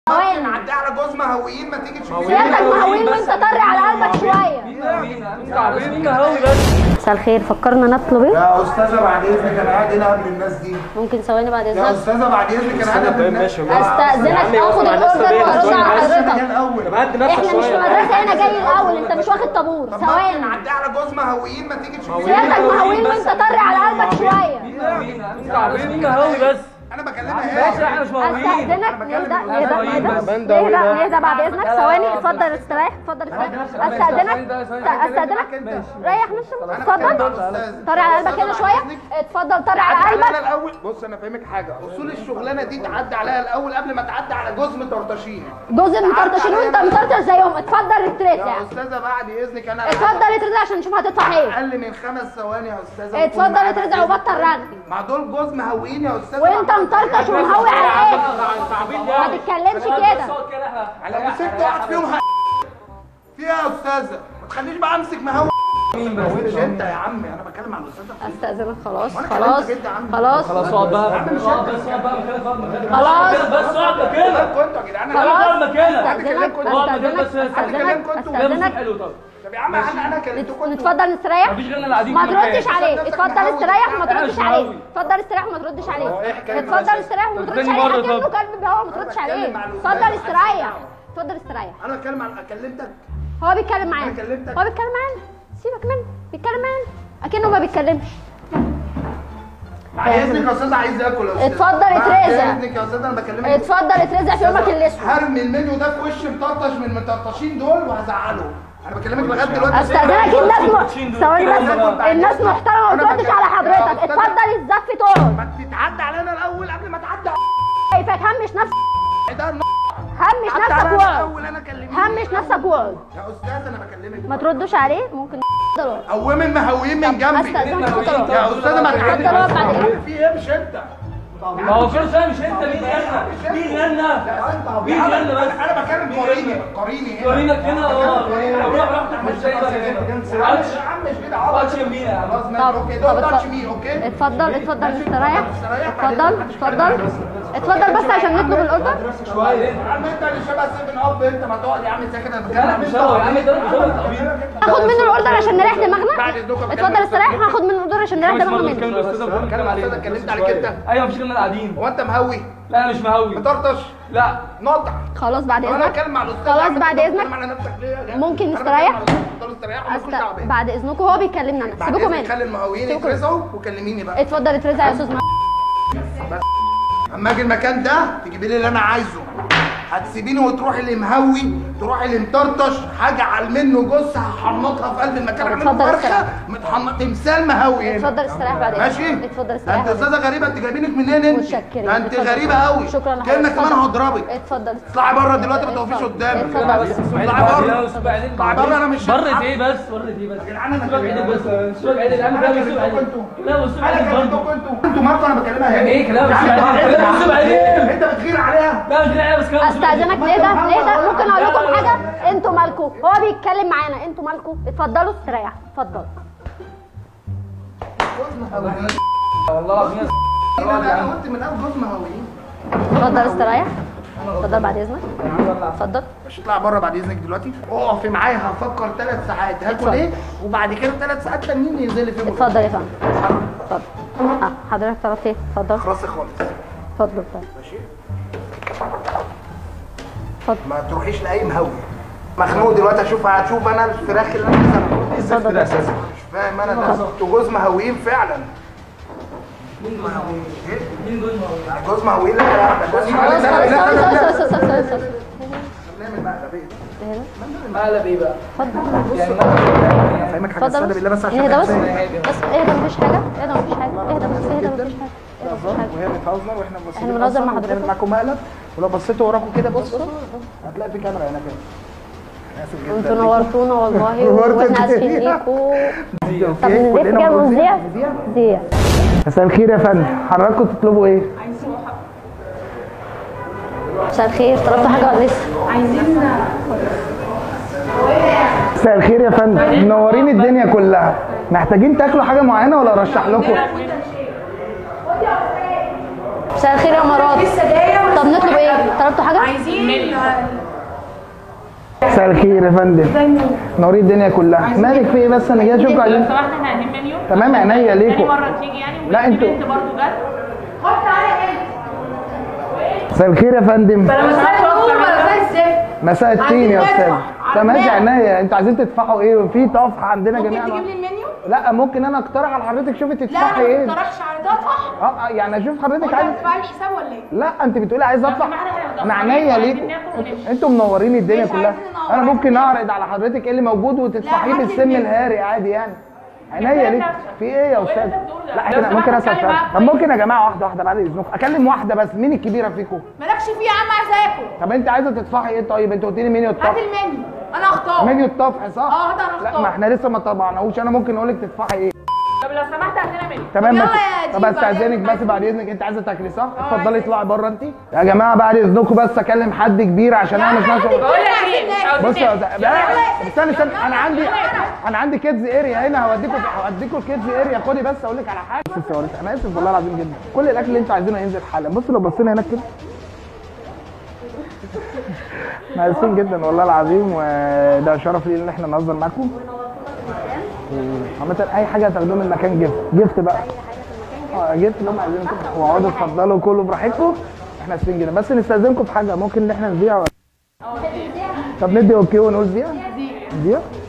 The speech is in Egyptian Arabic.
ثواني نعدي على جوز مهويين ما تيجي تشوفي سيادتك مهوين وانت طري على قلبك شويه مين مهوي بس مساء الخير فكرنا نطلب ايه يا استاذه بعد اذنك انا قاعد هنا قبل الناس دي ممكن ثواني بعد يا اذنك استاذه بعد اذنك انا قاعد قبل الناس استاذنك اخد الاوردر وارد على حضرتك الاول طب هدي نفسك احنا مش في شويه مدرسه هنا جاي الاول انت مش واخد طابور طب ما ثواني نعدي على جوز مهويين ما تيجي تشوفي سيادتك مهوين وانت طري على قلبك شويه مين مهوي بس انا بكلمها ماشي ايه احنا مش مهويين استاذنك نهدى نهدى نهدى نهدى نهدى بعد اذنك ثواني اتفضل استريح اتفضل استريح استاذنك استاذنك ريح نفسك اتفضل طري على قلبك هنا شويه اتفضل طري على تعدي عليها قلبك الاول بص انا فاهمك حاجه اصول الشغلانه دي تعدي عليها الاول قبل ما تعدي على جوز مطرطشين جزء مطرطشين وانت مطرطش زيهم اتفضل اتريح يا استاذه بعد اذنك انا اتفضل اترزع عشان نشوف هتدفع ايه اقل من خمس ثواني يا استاذه اتفضل اترزع وبطل رن مع دول جوز مهويين يا استاذه وانت مطرطش ومهوي على ايه ما تتكلمش كده على مسكت واحد فيهم ه... فيها يا استاذه ما تخليش بقى امسك مهوي مش انت يا عمي انا بتكلم عن الاستاذه استاذنك خلاص وأنا خلاص كلمتك انت يا عم. خلاص خلاص اقعد بقى اقعد بس اقعد بقى مكانك اقعد مكانك خلاص بس اقعد مكانك كنتوا يا جدعان خلاص اقعد مكانك استاذنك اقعد مكانك بس استاذنك استاذنك استاذنك حلو طب طب يا عم انا انا كلمتكم نتفضل نستريح مفيش غيرنا اللي قاعدين ما في المكان. تردش عليه نفسك اتفضل مهوي. استريح وما أنا تردش مش عليه مهوي. اتفضل استريح وما تردش عليه هو إيه حكاية اتفضل الأستاذ؟ استريح وما تردش تاني عليه مرة اكنه طب. كلب بيهوى ما تردش عليه بتكلم مع الأستاذ. اتفضل استريح اتفضل استريح انا بتكلم عن كلمتك هو بيتكلم معانا أنا كلمتك. هو بيتكلم معانا سيبك منه بيتكلم معانا اكنه ما بيتكلمش بعد اذنك يا استاذ عايز اكل يا استاذ اتفضل بعد اترزع. اذنك يا استاذ انا بكلمك اتفضل اترزع في يومك الاسود هرمي المنيو ده في وش مطرطش من المطرطشين دول وهزعله انا بكلمك لغايه دلوقتي استاذنك الناس م... ثواني بس الناس محترمه ما تردش على حضرتك اتفضل الزف تقعد ما تتعدى علينا الاول قبل ما تعدي شايفك همش نفسك ده الن- همش تعدي نفسك علينا واقعد الاول انا كلمني همش نفسك واقعد يا استاذ انا بكلمك ما تردوش عليه ممكن اتفضل قوم المهويين من جنبي استاذنك اتفضل يا استاذ ما اتفضل اقعد بعد تعدي اذنك في ايه مش انت ما هو كل شويه مش انت مين غنى مين غنى مين غنى بس انا بكلم قريني قريني هنا ورينك هنا اه روح روح تحمل شاي بقى هنا يا عم مش كده عبط تاتش يمين يا عم خلاص ماشي طب اوكي طب دول تاتش اتفضل مي اوكي اتفضل اتفضل استريح اتفضل اتفضل اتفضل بس عشان نطلب الاوردر شويه يا عم انت اللي شبه سيفن اب انت ما تقعد يا عم ساكت انا بتكلم لا عن مش هو يا عم ده مش هو التقبيل هاخد منه الاوردر عشان نريح دماغنا بعد اذنكم اتفضل استريح هاخد منه الاوردر عشان نريح دماغنا منه بتكلم الاستاذ بتكلم عليه انا اتكلمت عليك انت ايوه مفيش غيرنا قاعدين هو انت مهوي لا انا مش مهوي مطرطش لا نقطع خلاص بعد انا اذنك اتكلم مع الاستاذ خلاص أحمد، بعد أنت إذنك. بتتكلم على نفسك ليه يا جدع؟ ممكن أنا نستريح؟ بتكلم على الأستاذ استريح ومالكوش دعوه أست... بيا. بعد اذنكم هو بيكلمنا انا بعد سيبكم اذنك خلي منه المهويين سيبكم. يترزعوا وكلميني بقى اتفضل اترزع يا استاذ محمد اما اجي المكان ده تجيبي لي اللي انا عايزه هتسيبيني وتروحي لمهوي تروحي لمطرطش هجعل منه جثه هحنطها في قلب المكان اعمله اتفضل فرخه استريح. متحنط تمثال مهوي هنا اتفضل استريح بعد اذنك ماشي اتفضل ده استريح انت بعد إذنك. استاذه غريبه انت جايبينك منين انت متشكرين ده انت اتفضل. غريبه قوي شكرا لحضرتك كلمه كمان اتفضل. هضربك اتفضل اطلعي بره دلوقتي ما تقفيش اتفضل. قدامي اتفضل بس اطلعي بره بعدين اطلعي بره انا مش برد ايه بس برد ايه بس يا جدعان انا سيبك عدل بس سيبك عدل يا عم انا ده سيبك كلمتكم عدل انتوا لا بس سيبك انا عدل برضه كلمتكم انتوا انتوا مالكم انا بكلمها يعني ايه كلام يا عم سيبك عدل انت- كلام سيبك عدل انت بتغير عليها لا مش لا بس كلام سيبك عدل. استاذنك ليه ده ليه ده ممكن اقول لكم حاجه انتوا مالكم هو بيتكلم معانا انتوا مالكم اتفضلوا استريحوا اتفضل والله العظيم انا قلت من اول جوز مهويين اتفضل استريح اتفضل بعد اذنك اتفضل مش اطلع بره بعد اذنك دلوقتي اقفي معايا هفكر ثلاث ساعات هاكل اتفضل. ايه وبعد كده ثلاث ساعات تانيين ينزل لي فيهم اتفضل يا فندم اتفضل اه حضرتك طلبت ايه اتفضل راسي خالص اتفضل اتفضل ماشي اتفضل ما تروحيش لاي مهوي مخنوق دلوقتي اشوف هشوف انا الفراخ اللي انا بسمعها. اتفضل مش فاهم انا ده انتوا جوز مهويين فعلا مين دول مهوي؟ جوز مهويين لا لا ده جوز مهويين خلاص لا لا خلاص لا خلاص لا خلاص خلاص خلاص نعمل مقلبيه مقلب ايه بقى؟ اتفضل يعني افهمك حاجه اتفضل استنى بالله بس عشان اهدى بس تحسين. بس اهدى مفيش حاجه اهدى مفيش حاجه اهدى بس اهدى مفيش حاجه اهدى مفيش حاجه وهي بتهزر واحنا بنبص احنا بنهزر مع حضرتك. معاكم مقلب ولو بصيتوا وراكم كده بص هتلاقي في كاميرا هنا كده أنا اسف جدا انتوا نورتونا والله نورتوا واحنا اسفين الدنيا. ليكوا طب نزيف كده ونذيع ذيع مساء الخير يا فندم حضراتكم تطلبوا ايه؟ مساء الخير طلبتوا حاجه ولا لسه مساء الخير يا فندم منورين الدنيا كلها محتاجين تاكلوا حاجه معينه ولا ارشح لكم؟ مساء الخير يا مراد السجاير طب نطلب ايه طلبتوا حاجه عايزين مساء الخير يا فندم نوري الدنيا كلها مالك في ايه بس انا جاي اشوفكم لو عايزين سمحت احنا عايزين منيو تمام عينيا تاني ليكم مره تيجي يعني لا، وفي انتوا- بنت برضه جت مساء الخير يا فندم فانا مش عارفه مساء التين يا استاذ طب ماشي عينيا انتوا عايزين تدفعوا ايه في طفح عندنا ممكن جميعا تجيب لي المنيو؟ لا ممكن انا اقترح على حضرتك شوفي لا تدفعي انا ايه ما اقترحش على ده صح اه آه، يعني اشوف حضرتك وانت عايز هتدفع لي حساب ولا ايه؟ لا انت بتقولي عايز ادفع سمحت احنا انا عينيا عايزين ليكم ناكل ونمشي. انتوا منورين الدنيا مش كلها عايزين ننور، انا ممكن عايزين اعرض على حضرتك ايه اللي موجود وتدفعيه هات لي بالسم المنيو. الهاري عادي يعني عينيا لا، ليك لا. في ايه يا استاذ انت بتقول ده؟ لا لو احنا سمحت ممكن اسال اتكلم سؤال معاك طب ممكن يا جماعه واحده واحده بعد اذنكم اكلم واحده بس مين الكبيره فيكم مالكش فيه يا عم عايز اكل طب انت عايزه تدفعي ايه طيب انت قلت لي منيو هات الطبخ المنيو انا اختار منيو الطبخ صح اه، هات انا لا اختار. ما احنا لسه ما طبعناهوش انا ممكن اقول لك تدفعي ايه طب لو سمحت هات لنا منيو تمام يلا بس يا طب ديبا، استاذنك يلا. بس بعد اذنك انت عايزه تاكلي صح؟ اتفضلي اطلعي بره انت يا جماعه بعد اذنكم بس اكلم حد كبير عشان انا مش ناشر بقول لك ايه مش عاوزين بص يا ناكل. لا استنى استنى انا عندي انا عندي كيدز اريا هنا هوديكم هوديكم الكيدز اريا خدي بس اقول لك على حاجه بص يا وريث، انا اسف والله العظيم جدا كل الاكل اللي انتوا عايزينه هينزل حالا بص لو بصينا هناك كده احنا اسفين جدا والله العظيم وده شرف لي ان احنا نهزر معاكم عامة اي حاجه هتاخدوه من المكان جفت جفت بقى اه جبت اللي هم عايزينه كده واقعدوا اتفضلوا كلوا براحتكم احنا اسفين جدا بس نستاذنكم في حاجه ممكن ان احنا نذيع ولا طب ندي اوكي ونقول ذيع ذيع